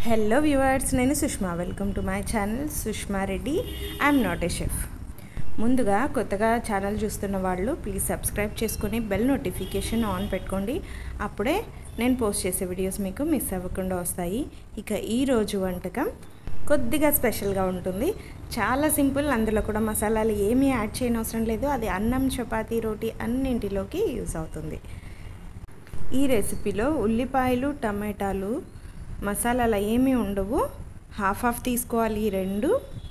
hello viewers నేను Sushma welcome to my channel Sushma Reddy I'm not a chef ముందుగా కొత్తగా channel చూస్తున్న వాళ్ళు ప్లీజ్ సబ్స్క్రైబ్ చేసుకొని బెల్ నోటిఫికేషన్ ఆన్ పెట్టుకోండి అప్పుడే నేను పోస్ట్ చేసే వీడియోస్ మీకు మిస్ అవ్వకుండా వస్తాయి ఇక ఈరోజు వంటకం కొద్దిగా స్పెషల్గా ఉంటుంది చాలా సింపుల్ అందులో కూడా మసాలాలు ఏమీ యాడ్ చేయని అవసరం లేదు అది అన్నం చపాతీ రోటీ అన్నింటిలోకి యూస్ అవుతుంది ఈ రెసిపీలో ఉల్లిపాయలు టమాటాలు మసాలాలు ఏమీ ఉండవు హాఫ్ హాఫ్ తీసుకోవాలి ఈ రెండు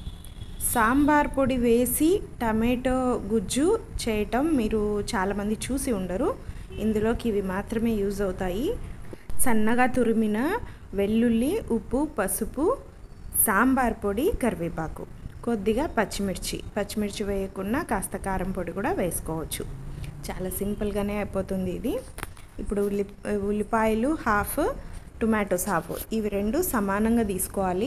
సాంబార్ పొడి వేసి టమాటో గుజ్జు చేయటం మీరు చాలామంది చూసి ఉండరు ఇందులోకి ఇవి మాత్రమే యూజ్ అవుతాయి సన్నగా తురిమిన వెల్లుల్లి ఉప్పు పసుపు సాంబార్ పొడి కరివేపాకు కొద్దిగా పచ్చిమిర్చి పచ్చిమిర్చి వేయకుండా కాస్త కారం పొడి కూడా వేసుకోవచ్చు చాలా సింపుల్గానే అయిపోతుంది ఇది ఇప్పుడు ఉల్లి ఉల్లిపాయలు హాఫ్ టొమాటోస్ హాఫ్ ఇవి రెండు సమానంగా తీసుకోవాలి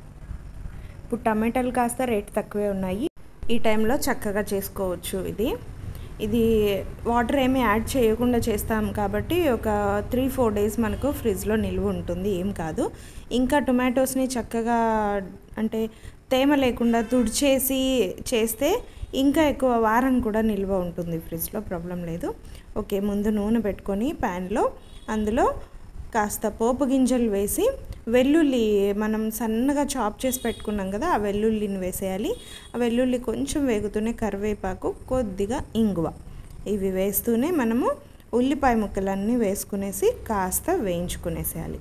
ఇప్పుడు టమాటాలు కాస్త రేట్ తక్కువే ఉన్నాయి ఈ టైంలో చక్కగా చేసుకోవచ్చు ఇది ఇది వాటర్ ఏమీ యాడ్ చేయకుండా చేస్తాం కాబట్టి ఒక త్రీ ఫోర్ డేస్ మనకు ఫ్రిడ్జ్లో నిల్వ ఉంటుంది ఏం కాదు ఇంకా టొమాటోస్ని చక్కగా అంటే తేమ లేకుండా తుడిచేసి చేస్తే ఇంకా ఎక్కువ వారం కూడా నిల్వ ఉంటుంది ఫ్రిడ్జ్లో ప్రాబ్లం లేదు ఓకే ముందు నూనె పెట్టుకొని ప్యాన్లో అందులో కాస్త పోపు గింజలు వేసి వెల్లుల్లి మనం సన్నగా చాప్ చేసి పెట్టుకున్నాం కదా ఆ వెల్లుల్లిని వేసేయాలి ఆ వెల్లుల్లి కొంచెం వేగుతూనే కరివేపాకు కొద్దిగా ఇంగువ ఇవి వేస్తూనే మనము ఉల్లిపాయ ముక్కలన్నీ వేసుకునేసి కాస్త వేయించుకునేసేయాలి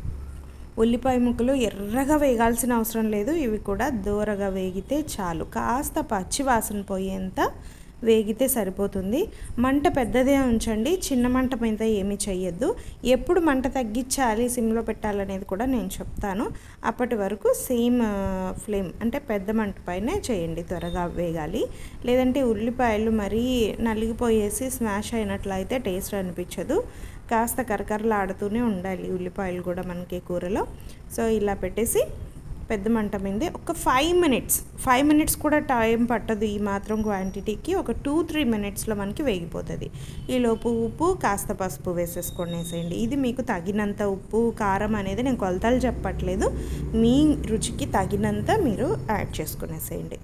ఉల్లిపాయ ముక్కలు ఎర్రగా వేగాల్సిన అవసరం లేదు ఇవి కూడా దూరగా వేగితే చాలు కాస్త పచ్చి వాసన పోయేంత వేగితే సరిపోతుంది మంట పెద్దదే ఉంచండి చిన్న మంట మీద ఏమీ చెయ్యొద్దు ఎప్పుడు మంట తగ్గించాలి సిమ్లో పెట్టాలనేది కూడా నేను చెప్తాను అప్పటి వరకు సేమ్ ఫ్లేమ్ అంటే పెద్ద మంట పైనే చేయండి త్వరగా వేగాలి లేదంటే ఉల్లిపాయలు మరీ నలిగిపోయేసి స్మాష్ అయినట్లయితే టేస్ట్ అనిపించదు కాస్త కరకరలాడుతూనే ఉండాలి ఉల్లిపాయలు కూడా మనకి కూరలో సో ఇలా పెట్టేసి పెద్ద మంట మీదే ఒక ఫైవ్ మినిట్స్ ఫైవ్ మినిట్స్ కూడా టైం పట్టదు ఈ మాత్రం క్వాంటిటీకి ఒక టూ త్రీ మినిట్స్లో మనకి వేగిపోతుంది ఈలోపు ఉప్పు కాస్త పసుపు వేసేసుకొనేసేయండి ఇది మీకు తగినంత ఉప్పు కారం అనేది నేను కొలతలు చెప్పట్లేదు మీ రుచికి తగినంత మీరు యాడ్ చేసుకునేసేయండి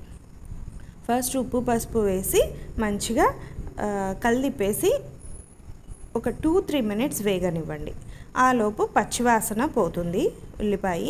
ఫస్ట్ ఉప్పు పసుపు వేసి మంచిగా కలిదిప్పేసి ఒక టూ త్రీ మినిట్స్ వేగనివ్వండి ఆలోపు పచ్చివాసన పోతుంది ఉల్లిపాయ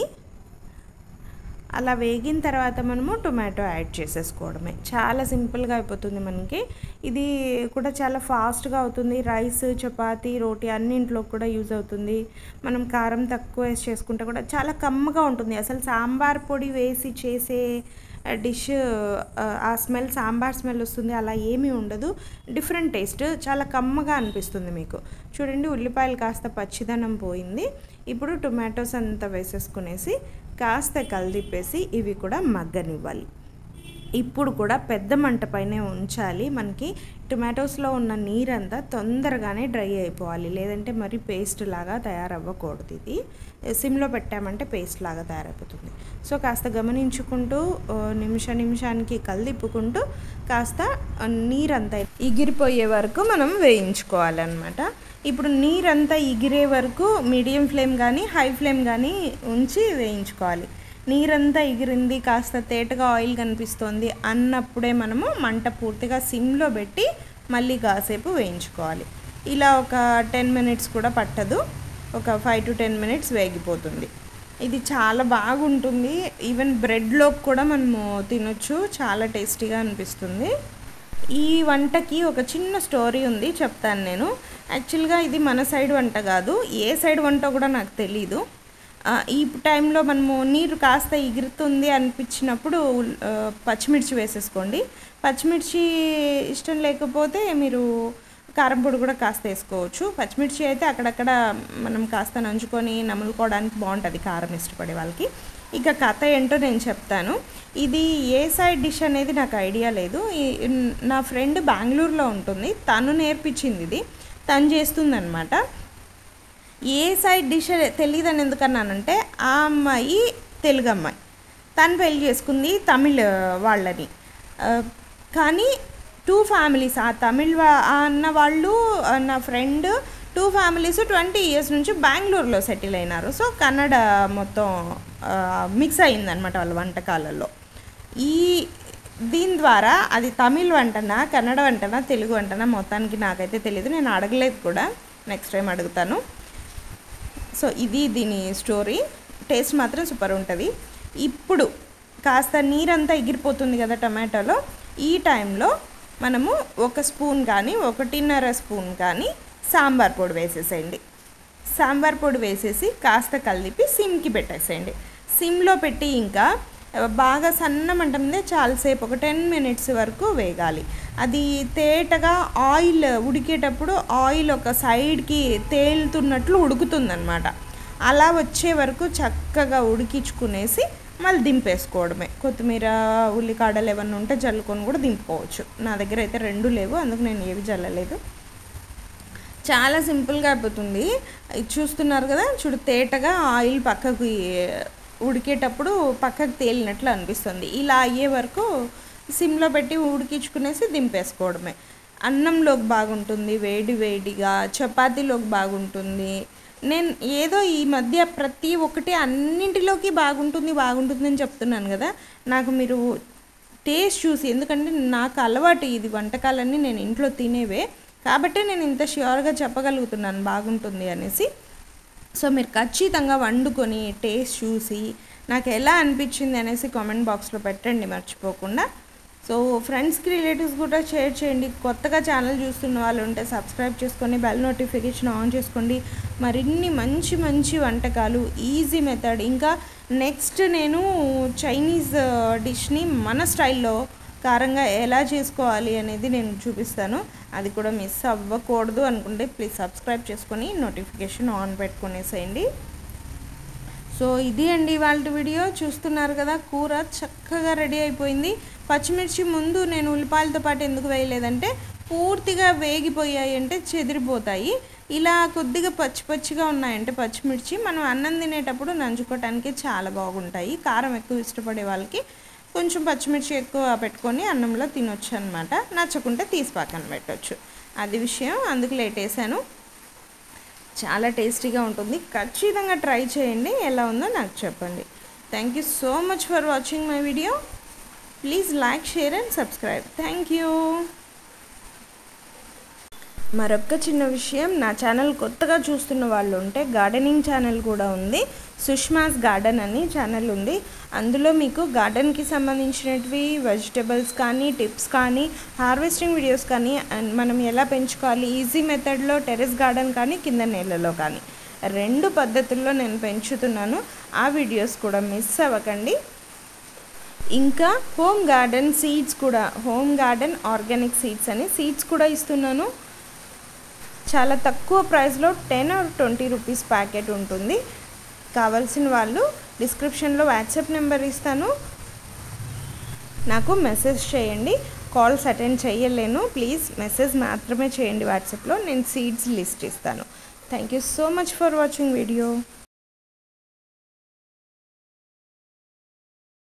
అలా వేగిన తర్వాత మనము టొమాటో యాడ్ చేసేసుకోవడమే చాలా సింపుల్గా అయిపోతుంది మనకి ఇది కూడా చాలా ఫాస్ట్గా అవుతుంది రైస్ చపాతి రోటీ అన్నింట్లో కూడా యూజ్ అవుతుంది మనం కారం తక్కువ వేసి చేసుకుంటే కూడా చాలా కమ్మగా ఉంటుంది అసలు సాంబార్ పొడి వేసి చేసే డిష్ ఆ స్మెల్ సాంబార్ స్మెల్ వస్తుంది అలా ఏమీ ఉండదు డిఫరెంట్ టేస్ట్ చాలా కమ్మగా అనిపిస్తుంది మీకు చూడండి ఉల్లిపాయలు కాస్త పచ్చిదనం పోయింది ఇప్పుడు టొమాటోస్ అంతా వేసేసుకునేసి కాస్త కలిదిప్పేసి ఇవి కూడా మగ్గనివ్వాలి ఇప్పుడు కూడా పెద్ద మంట పైనే ఉంచాలి మనకి టొమాటోస్లో ఉన్న నీరంతా తొందరగానే డ్రై అయిపోవాలి లేదంటే మరి పేస్ట్ లాగా తయారవ్వకూడదు ఇది సిమ్లో పెట్టామంటే పేస్ట్ లాగా తయారైపోతుంది సో కాస్త గమనించుకుంటూ నిమిష నిమిషానికి కలిదిప్పుకుంటూ కాస్త నీరంతా ఎగిరిపోయే వరకు మనం వేయించుకోవాలన్నమాట ఇప్పుడు నీరంతా ఎగిరే వరకు మీడియం ఫ్లేమ్ కానీ హై ఫ్లేమ్ కానీ ఉంచి వేయించుకోవాలి నీరంతా ఎగిరింది కాస్త తేటగా ఆయిల్ కనిపిస్తోంది అన్నప్పుడే మనము మంట పూర్తిగా సిమ్లో పెట్టి మళ్ళీ కాసేపు వేయించుకోవాలి ఇలా ఒక టెన్ మినిట్స్ కూడా పట్టదు ఒక ఫైవ్ టు టెన్ మినిట్స్ వేగిపోతుంది ఇది చాలా బాగుంటుంది ఈవెన్ బ్రెడ్లోకి కూడా మనము తినొచ్చు చాలా టేస్టీగా అనిపిస్తుంది ఈ వంటకి ఒక చిన్న స్టోరీ ఉంది చెప్తాను నేను యాక్చువల్గా ఇది మన సైడ్ వంట కాదు ఏ సైడ్ వంట కూడా నాకు తెలీదు ఈ టైంలో మనము నీరు కాస్త ఎగురుతుంది అనిపించినప్పుడు పచ్చిమిర్చి వేసేసుకోండి పచ్చిమిర్చి ఇష్టం లేకపోతే మీరు కారం పొడి కూడా కాస్త వేసుకోవచ్చు పచ్చిమిర్చి అయితే అక్కడక్కడ మనం కాస్త నంచుకొని నములుకోవడానికి బాగుంటుంది కారం ఇష్టపడే వాళ్ళకి ఇక కథ ఏంటో నేను చెప్తాను ఇది ఏ సైడ్ డిష్ అనేది నాకు ఐడియా లేదు నా ఫ్రెండ్ బెంగళూరులో ఉంటుంది తను నేర్పించింది ఇది తను చేస్తుందనమాట ఏ సైడ్ డిష్ తెలియదని ఎందుకన్నానంటే ఆ అమ్మాయి తెలుగు అమ్మాయి తను పెళ్లి చేసుకుంది తమిళ్ వాళ్ళని కానీ టూ ఫ్యామిలీస్ ఆ తమిళ్ అన్న వాళ్ళు నా friend two families twenty years నుంచి బెంగళూరులో సెటిల్ అయినారు సో కన్నడ మొత్తం మిక్స్ అయిందనమాట వాళ్ళ వంటకాలలో ఈ దీని ద్వారా అది తమిళ్ వంటనా కన్నడ వంటనా తెలుగు వంటనా మొత్తానికి నాకైతే తెలియదు నేను అడగలేదు కూడా నెక్స్ట్ టైం అడుగుతాను సో ఇది దీని స్టోరీ టేస్ట్ మాత్రం సూపర్ ఉంటుంది ఇప్పుడు కాస్త నీరంతా ఎగిరిపోతుంది కదా టమాటోలో ఈ టైంలో మనము ఒక స్పూన్ కానీ ఒకటిన్నర స్పూన్ కానీ సాంబార్ పొడి వేసేసేయండి సాంబార్ పొడి వేసేసి కాస్త కలిపి సిమ్కి పెట్టేసేయండి సిమ్లో పెట్టి ఇంకా బాగా సన్న మంట మీద చాలాసేపు ఒక టెన్ మినిట్స్ వరకు వేగాలి అది తేటగా ఆయిల్ ఉడికేటప్పుడు ఆయిల్ ఒక సైడ్కి తేలుతున్నట్లు ఉడుకుతుందన్నమాట అలా వచ్చే వరకు చక్కగా ఉడికించుకునేసి మళ్ళీ దింపేసుకోవడమే కొత్తిమీర ఉల్లికాడలు ఏమన్నా ఉంటే జల్లుకొని కూడా దింపుకోవచ్చు నా దగ్గర అయితే రెండు లేవు అందుకు నేను ఏవి జల్లలేదు చాలా సింపుల్గా అయిపోతుంది ఇది చూస్తున్నారు కదా చూడు తేటగా ఆయిల్ పక్కకు ఉడికేటప్పుడు పక్కకు తేలినట్లు అనిపిస్తుంది ఇలా అయ్యే వరకు సిమ్లో పెట్టి ఉడికించుకునేసి దింపేసుకోవడమే అన్నంలోకి బాగుంటుంది వేడి వేడిగా చపాతీలోకి బాగుంటుంది నేను ఏదో ఈ మధ్య ప్రతి ఒక్కటి అన్నింటిలోకి బాగుంటుంది బాగుంటుంది అని చెప్తున్నాను కదా నాకు మీరు టేస్ట్ చూసి ఎందుకంటే నాకు అలవాటు ఇది వంటకాలన్నీ నేను ఇంట్లో తినేవే కాబట్టి నేను ఇంత ష్యూర్గా చెప్పగలుగుతున్నాను బాగుంటుంది అనేసి సో మీరు ఖచ్చితంగా వండుకొని టేస్ట్ చూసి నాకు ఎలా అనిపించింది అనేసి కామెంట్ బాక్స్లో పెట్టండి మర్చిపోకుండా సో ఫ్రెండ్స్కి రిలేటివ్స్ కూడా షేర్ చేయండి కొత్తగా ఛానల్ చూస్తున్న వాళ్ళు ఉంటే సబ్స్క్రైబ్ చేసుకొని బెల్ నోటిఫికేషన్ ఆన్ చేసుకోండి మరిన్ని మంచి మంచి వంటకాలు ఈజీ మెథడ్ ఇంకా నెక్స్ట్ నేను చైనీస్ డిష్ని మన స్టైల్లో కారంగా ఎలా చేసుకోవాలి అనేది నేను చూపిస్తాను అది కూడా మిస్ అవ్వకూడదు అనుకుంటే ప్లీజ్ సబ్స్క్రైబ్ చేసుకొని నోటిఫికేషన్ ఆన్ పెట్టుకునేసేయండి సో ఇది అండి వాళ్ళ వీడియో చూస్తున్నారు కదా కూర చక్కగా రెడీ అయిపోయింది పచ్చిమిర్చి ముందు నేను ఉల్లిపాయలతో పాటు ఎందుకు వేయలేదంటే పూర్తిగా వేగిపోయాయి అంటే చెదిరిపోతాయి ఇలా కొద్దిగా పచ్చి పచ్చిగా ఉన్నాయంటే పచ్చిమిర్చి మనం అన్నం తినేటప్పుడు నంచుకోవటానికి చాలా బాగుంటాయి కారం ఎక్కువ ఇష్టపడే వాళ్ళకి కొంచెం పచ్చిమిర్చి ఎక్కువ పెట్టుకొని అన్నంలో తినొచ్చు అనమాట నచ్చకుంటే తీసి పక్కన పెట్టవచ్చు అది విషయం అందుకు లేట్ వేసాను చాలా టేస్టీగా ఉంటుంది ఖచ్చితంగా ట్రై చేయండి ఎలా ఉందో నాకు చెప్పండి thank you so much for watching my video please like share and subscribe thank you మరొక చిన్న విషయం నా ఛానల్ కొత్తగా చూస్తున్న వాళ్ళు ఉంటే గార్డెనింగ్ ఛానల్ కూడా ఉంది సుష్మాస్ గార్డెన్ అని ఛానల్ ఉంది అందులో మీకు గార్డెన్కి సంబంధించినవి వెజిటబుల్స్ కానీ టిప్స్ కానీ హార్వెస్టింగ్ వీడియోస్ కానీ అండ్ మనం ఎలా పెంచుకోవాలి ఈజీ మెథడ్లో టెరెస్ గార్డెన్ కానీ కింద నేలలో కానీ రెండు పద్ధతుల్లో నేను పెంచుతున్నాను ఆ వీడియోస్ కూడా మిస్ అవ్వకండి ఇంకా హోమ్ గార్డెన్ సీడ్స్ కూడా హోమ్ గార్డెన్ ఆర్గానిక్ సీడ్స్ అని సీడ్స్ కూడా ఇస్తున్నాను చాలా తక్కువ ప్రైస్లో ten or twenty rupees packet ఉంటుంది కావాల్సిన వాళ్ళు డిస్క్రిప్షన్లో వాట్సాప్ నెంబర్ ఇస్తాను నాకు మెసేజ్ చేయండి కాల్స్ అటెండ్ చేయలేను ప్లీజ్ మెసేజ్ మాత్రమే చేయండి వాట్సాప్లో నేను సీడ్స్ లిస్ట్ ఇస్తాను thank you so much for watching video